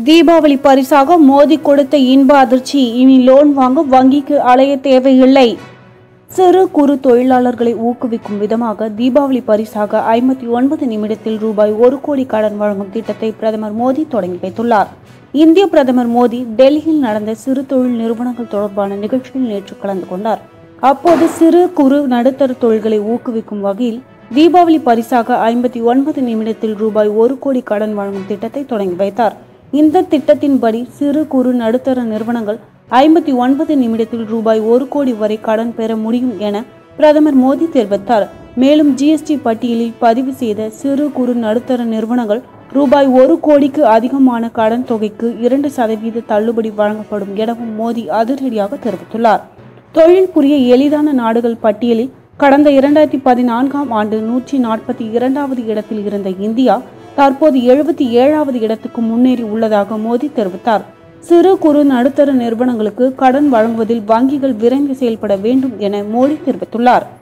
தீபாவளி பரிசாக மோடி கொடுத்த இன்ப அதிர்ச்சி இனி லோன் வாங்க வங்கிக்கு அலைய தேவையில்லை சிறு குறு தொழிலாளர்களை ஊக்குவிக்கும் விதமாக தீபாவளி பரிசாக ஐம்பத்தி ஒன்பது நிமிடத்தில் ரூபாய் ஒரு கோடி கடன் வழங்கும் திட்டத்தை பிரதமர் மோடி தொடங்கி வைத்துள்ளார் இந்திய பிரதமர் மோடி டெல்லியில் நடந்த சிறு தொழில் நிறுவனங்கள் தொடர்பான நிகழ்ச்சியில் நேற்று கலந்து கொண்டார் அப்போது சிறு குறு நடுத்தர தொழில்களை ஊக்குவிக்கும் வகையில் தீபாவளி பரிசாக ஐம்பத்தி ஒன்பது நிமிடத்தில் ரூபாய் ஒரு கோடி கடன் வழங்கும் திட்டத்தை தொடங்கி வைத்தார் இந்த திட்டத்தின்படி சிறு குறு நடுத்தர நிறுவனங்கள் ஐம்பத்தி ஒன்பது நிமிடத்தில் ரூபாய் ஒரு கோடி வரை கடன் பெற முடியும் என பிரதமர் மோடி தெரிவித்தார் மேலும் ஜிஎஸ்டி பட்டியலில் பதிவு செய்த சிறு குறு நடுத்தர நிறுவனங்கள் ரூபாய் ஒரு கோடிக்கு அதிகமான கடன் தொகைக்கு இரண்டு சதவீத தள்ளுபடி வழங்கப்படும் எனவும் மோடி அதிரடியாக தெரிவித்துள்ளார் தொழில் புரிய எளிதான நாடுகள் பட்டியலில் கடந்த இரண்டாயிரத்தி பதினான்காம் ஆண்டு நூற்றி நாற்பத்தி இரண்டாவது இடத்தில் இருந்த இந்தியா தற்போது எழுபத்தி ஏழாவது இடத்துக்கு முன்னேறி உள்ளதாக மோடி தெரிவித்தார் சிறு குறு நடுத்தர நிறுவனங்களுக்கு கடன் வழங்குவதில் வங்கிகள் விரைந்து செயல்பட வேண்டும் என மோடி தெரிவித்துள்ளார்